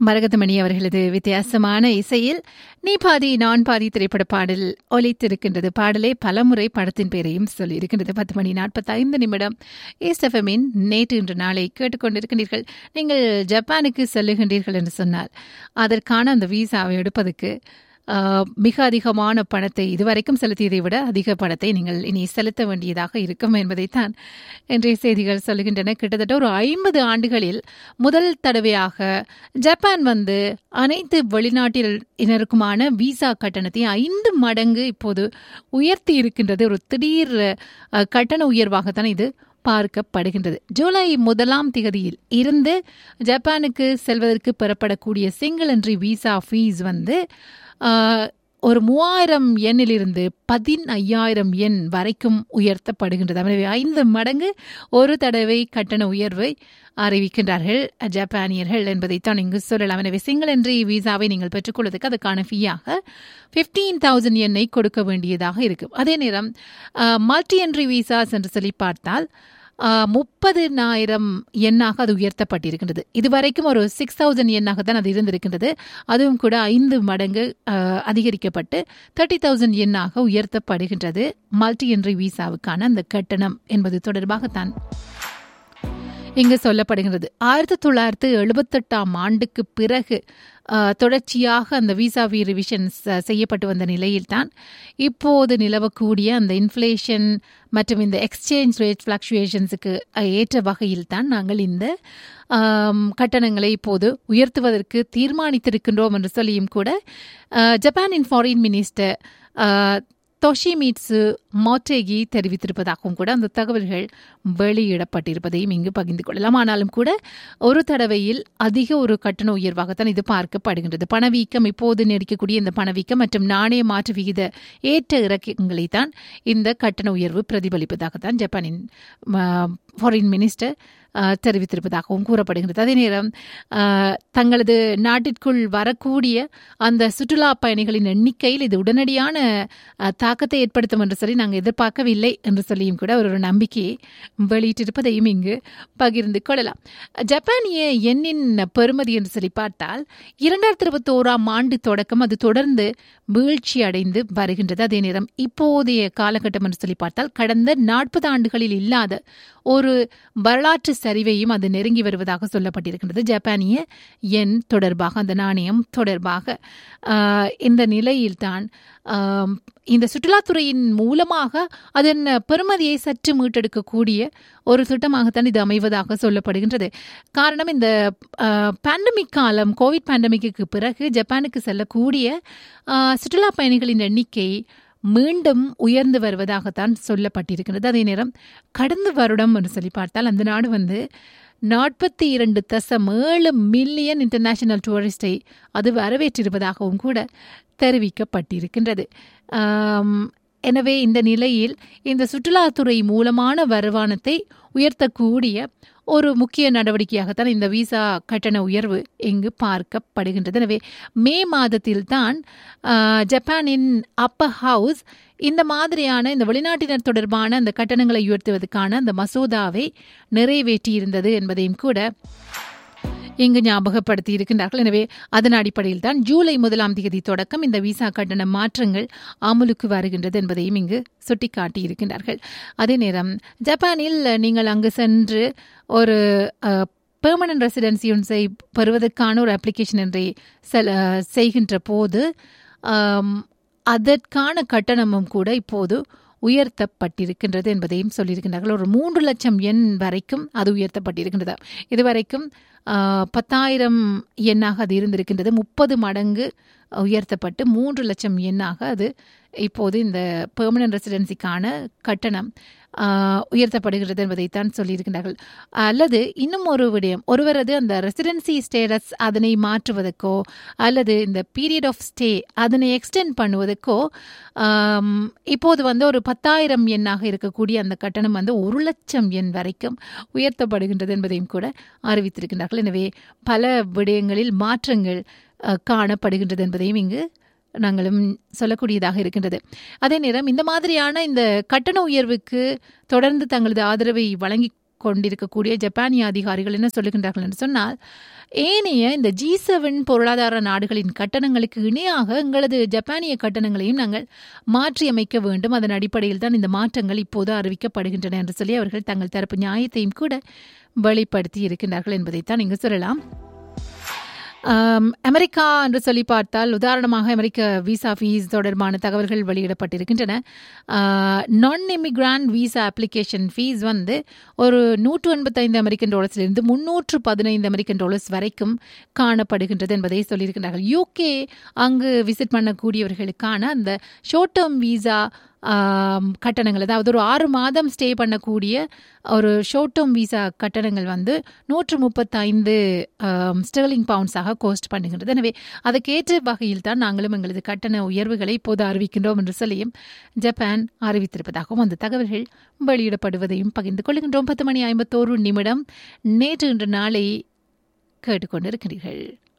மரகதமணி அவர்களது வித்தியாசமான இசையில் நீ பாதி நான் பாதி திரைப்பட பாடல் ஒலித்திருக்கின்றது பாடலே பலமுறை படத்தின் பெயரையும் சொல்லியிருக்கின்றது பத்து மணி நாற்பத்தைந்து நிமிடம் ஏஸ்டஃபமின் நேற்று இன்று நாளை கேட்டுக்கொண்டிருக்கின்றீர்கள் நீங்கள் ஜப்பானுக்கு செல்லுகின்றீர்கள் என்று சொன்னால் அதற்கான அந்த வீசாவை எடுப்பதற்கு ஆஹ், மிக அதிகமான பணத்தை இதுவரைக்கும் செலுத்தியதை விட அதிக பணத்தை நீங்கள் இனி செலுத்த வேண்டியதாக இருக்கும் என்பதைத்தான் இன்றைய செய்திகள் சொல்லுகின்றன கிட்டத்தட்ட ஒரு ஐம்பது ஆண்டுகளில் முதல் தடவையாக ஜப்பான் வந்து அனைத்து வெளிநாட்டினருக்குமான விசா கட்டணத்தை ஐந்து மடங்கு இப்போது உயர்த்தி இருக்கின்றது ஒரு திடீர் அஹ், கட்டண உயர்வாகத்தான் இது பார்க்கப்படுகின்றது ஜூலை முதலாம் திகதியில் இருந்து ஜப்பானுக்கு செல்வதற்கு பெறப்படக்கூடிய சிங்கிள் என்ட்ரி விசா ஃபீஸ் வந்து ஆஹ், ஒரு மூவாயிரம் எண்ணிலிருந்து பதினையாயிரம் எண் வரைக்கும் உயர்த்தப்படுகின்றது எனவே ஐந்து மடங்கு ஒரு தடவை கட்டண உயர்வை அறிவிக்கின்றார்கள் ஜப்பானியர்கள் என்பதைத்தான் இங்கு சொல்லலாம் எனவே சிங்கிள் என்ட்ரி விசாவை நீங்கள் பெற்றுக்கொள்வதற்கு அதுக்கான ஃபீயாக ஃபிஃப்டீன் தௌசண்ட் எண்ணை கொடுக்க வேண்டியதாக இருக்கும் அதே நேரம் மல்டி என்ட்ரி விசாஸ் என்று சொல்லி பார்த்தால் முப்பதினாயிரம் எண்ணாக அது உயர்த்தப்பட்டிருக்கின்றது இதுவரைக்கும் ஒரு சிக்ஸ் தௌசண்ட் எண்ணாக தான் அது இருந்திருக்கின்றது அதுவும் கூட ஐந்து மடங்கு ஆஹ், அதிகரிக்கப்பட்டு தேர்ட்டி தௌசண்ட் எண்ணாக உயர்த்தப்படுகின்றது மல்டி என்ட்ரி விசாவுக்கான அந்த கட்டணம் என்பது தொடர்பாகத்தான் இங்கு சொல்லப்படுகிறது ஆயிரத்தி தொள்ளாயிரத்து எழுபத்தெட்டாம் ஆண்டுக்கு பிறகு அஹ், தொடர்ச்சியாக அந்த விசா வி ரிவிஷன்ஸ் செய்யப்பட்டு வந்த நிலையில்தான் இப்போது நிலவக்கூடிய அந்த இன்ஃப்ளேஷன் மற்றும் இந்த எக்ஸ்சேஞ்ச் ரேட் ஃப்ளக்சுவேஷன்ஸுக்கு ஏற்ற வகையில் தான் நாங்கள் இந்த ஆம், கட்டணங்களை இப்போது உயர்த்துவதற்கு தீர்மானித்திருக்கின்றோம் என்று சொல்லியும் கூட அஹ், ஜப்பானின் ஃபாரின் மினிஸ்டர் அஹ், தொஷிமிட்சு மோட்டேகி தெரிவித்திருப்பதாகவும் கூட அந்த தகவல்கள் வெளியிடப்பட்டிருப்பதையும் இங்கு பகிர்ந்து கொள்ளலாம் ஆனாலும் கூட ஒரு தடவையில் அதிக ஒரு கட்டண உயர்வாகத்தான் இது பார்க்கப்படுகின்றது பணவீக்கம் இப்போது நீடிக்கக்கூடிய இந்த பணவீக்கம் மற்றும் நாணய மாற்று விகித ஏற்ற இறக்கங்களை தான் இந்த கட்டண உயர்வு பிரதிபலிப்பதாகத்தான் ஜப்பானின் ஃபாரின் மினிஸ்டர் அஹ், தெரிவித்திருப்பதாகவும் கூறப்படுகிறது அதே நேரம் அஹ், தங்களது நாட்டிற்குள் வரக்கூடிய அந்த சுற்றுலா பயணிகளின் எண்ணிக்கையில் இது உடனடியான அஹ், தாக்கத்தை ஏற்படுத்தும் என்று சொல்லி நாங்கள் எதிர்பார்க்கவில்லை என்று சொல்லியும் கூட ஒரு நம்பிக்கையை வெளியிட்டிருப்பதையும் இங்கு பகிர்ந்து கொள்ளலாம் ஜப்பானிய எண்ணின் பெறுமதி என்று சொல்லி பார்த்தால் இரண்டாயிரத்தி இருபத்தோராம் ஆண்டு தொடக்கம் அது தொடர்ந்து வீழ்ச்சி அடைந்து வருகின்றது அதே நேரம் இப்போதைய காலகட்டம் என்று சொல்லி பார்த்தால் கடந்த நாற்பது ஆண்டுகளில் இல்லாத ஒரு வரலாற்று சரிவையும் அது நெருங்கி வருவதாக சொல்லப்பட்டிருக்கின்றது ஜப்பானிய எண் தொடர்பாக அந்த நாணயம் தொடர்பாக ஆஹ், இந்த நிலையில்தான் ஆம், இந்த சுற்றுலாத்துறையின் மூலமாக அதன் பெறுமதியை சற்று மீட்டெடுக்கக்கூடிய ஒரு திட்டமாகத்தான் இது அமைவதாக சொல்லப்படுகின்றது காரணம் இந்த பேண்டமிக் காலம் கோவிட் பேண்டமிக்கு பிறகு ஜப்பானுக்கு செல்லக்கூடிய ஆஹ், சுற்றுலா பயணிகளின் எண்ணிக்கை மீண்டும் உயர்ந்து வருவதாகத்தான் சொல்லப்பட்டிருக்கிறது அதே நேரம் கடந்த வருடம் என்று சொல்லி பார்த்தால் அந்த நாடு வந்து நாற்பத்தி இரண்டு தசம் ஏழு மில்லியன் இன்டர்நேஷனல் டூரிஸ்டை அது வரவேற்றிருப்பதாகவும் கூட தெரிவிக்கப்பட்டிருக்கின்றது ஆம், எனவே இந்த நிலையில் இந்த சுற்றுலாத்துறை மூலமான வருமானத்தை உயர்த்தக்கூடிய ஒரு முக்கிய நடவடிக்கையாகத்தான் இந்த விசா கட்டண உயர்வு இங்கு பார்க்கப்படுகின்றது எனவே மே மாதத்தில்தான் ஆஹ், ஜப்பானின் அப்பர் ஹவுஸ் இந்த மாதிரியான இந்த வெளிநாட்டினர் தொடர்பான அந்த கட்டணங்களை உயர்த்துவதற்கான அந்த மசோதாவை நிறைவேற்றியிருந்தது என்பதையும் கூட இங்கு ஞாபகப்படுத்தி இருக்கின்றார்கள் எனவே அதன் அடிப்படையில் தான் ஜூலை முதலாம் தேதி தொடக்கம் இந்த விசா கட்டண மாற்றங்கள் அமலுக்கு வருகின்றது என்பதையும் இங்கு சுட்டிக்காட்டி இருக்கின்றார்கள் அதே நேரம் ஜப்பானில் நீங்கள் அங்கு சென்று ஒரு பெர்மனன்ட் ரெசிடென்சி ஒன்றை பெறுவதற்கான ஒரு அப்ளிகேஷன் ஒன்றை செல செய்கின்ற போது ஆம், அதற்கான கட்டணமும் கூட இப்போது உயர்த்தப்பட்டிருக்கின்றது என்பதையும் சொல்லியிருக்கின்றார்கள் ஒரு மூன்று லட்சம் எண் வரைக்கும் அது உயர்த்தப்பட்டிருக்கின்றது இதுவரைக்கும் ஆஹ், பத்தாயிரம் எண்ணாக அது இருந்திருக்கின்றது முப்பது மடங்கு உயர்த்தப்பட்டு மூன்று லட்சம் எண்ணாக அது இப்போது இந்த பெர்மனன்ட் ரெசிடென்சிக்கான கட்டணம் ஆஹ், உயர்த்தப்படுகிறது என்பதைத்தான் சொல்லியிருக்கின்றார்கள் அல்லது இன்னும் ஒரு விடயம் ஒருவரது அந்த ரெசிடென்சி ஸ்டேட்டஸ் அதனை மாற்றுவதற்கோ அல்லது இந்த பீரியட் ஆஃப் ஸ்டே அதனை எக்ஸ்டெண்ட் பண்ணுவதற்கோ ஆம், இப்போது வந்து ஒரு பத்தாயிரம் எண்ணாக இருக்கக்கூடிய அந்த கட்டணம் வந்து ஒரு லட்சம் எண் வரைக்கும் உயர்த்தப்படுகின்றது என்பதையும் கூட அறிவித்திருக்கின்றார்கள் எனவே பல விடயங்களில் மாற்றங்கள் அஹ், காணப்படுகின்றது என்பதையும் இங்கு நாங்களும் சொல்லக்கூடியதாக இருக்கின்றது அதே நேரம் இந்த மாதிரியான இந்த கட்டண உயர்வுக்கு தொடர்ந்து தங்களது ஆதரவை வழங்கி கொண்டிருக்கக்கூடிய ஜப்பானிய அதிகாரிகள் என்ன சொல்லுகின்றார்கள் என்று சொன்னால் ஏனைய இந்த ஜி செவன் பொருளாதார நாடுகளின் கட்டணங்களுக்கு இணையாக எங்களது ஜப்பானிய கட்டணங்களையும் நாங்கள் மாற்றியமைக்க வேண்டும் அதன் அடிப்படையில் தான் இந்த மாற்றங்கள் இப்போது அறிவிக்கப்படுகின்றன என்று சொல்லி அவர்கள் தங்கள் தரப்பு நியாயத்தையும் கூட வெளிப்படுத்தி இருக்கின்றார்கள் என்பதைத்தான் இங்கு சொல்லலாம் ஆம், அமெரிக்கா என்று சொல்லி பார்த்தால் உதாரணமாக அமெரிக்க விசா ஃபீஸ் தொடர்பான தகவல்கள் வெளியிடப்பட்டிருக்கின்றன நான் இமிகிராண்ட் விசா அப்ளிகேஷன் ஃபீஸ் வந்து ஒரு நூற்று எண்பத்தைந்து அமெரிக்கன் டாலர்ஸிலிருந்து முன்னூற்று பதினைந்து அமெரிக்கன் டாலர்ஸ் வரைக்கும் காணப்படுகின்றது என்பதை சொல்லியிருக்கிறார்கள் யூகே அங்கு விசிட் பண்ணக்கூடியவர்களுக்கான அந்த ஷார்ட் டேர்ம் விசா ஆம், கட்டணங்கள் அதாவது ஒரு ஆறு மாதம் ஸ்டே பண்ணக்கூடிய ஒரு ஷார்ட் டேர்ம் விசா கட்டணங்கள் வந்து நூற்று முப்பத்தைந்து ஸ்டெர்லிங் பவுண்ட்ஸாக கோஸ்ட் பண்ணுகின்றது எனவே அதுக்கேற்ற வகையில் தான் நாங்களும் எங்களது கட்டண உயர்வுகளை இப்போது அறிவிக்கின்றோம் என்று சொல்லியும் ஜப்பான் அறிவித்திருப்பதாகவும் அந்த தகவல்கள் வெளியிடப்படுவதையும் பகிர்ந்து கொள்கின்றோம் பத்து மணி ஐம்பத்தோரு நிமிடம் நேற்று இன்று நாளை கேட்டுக்கொண்டிருக்கிறீர்கள்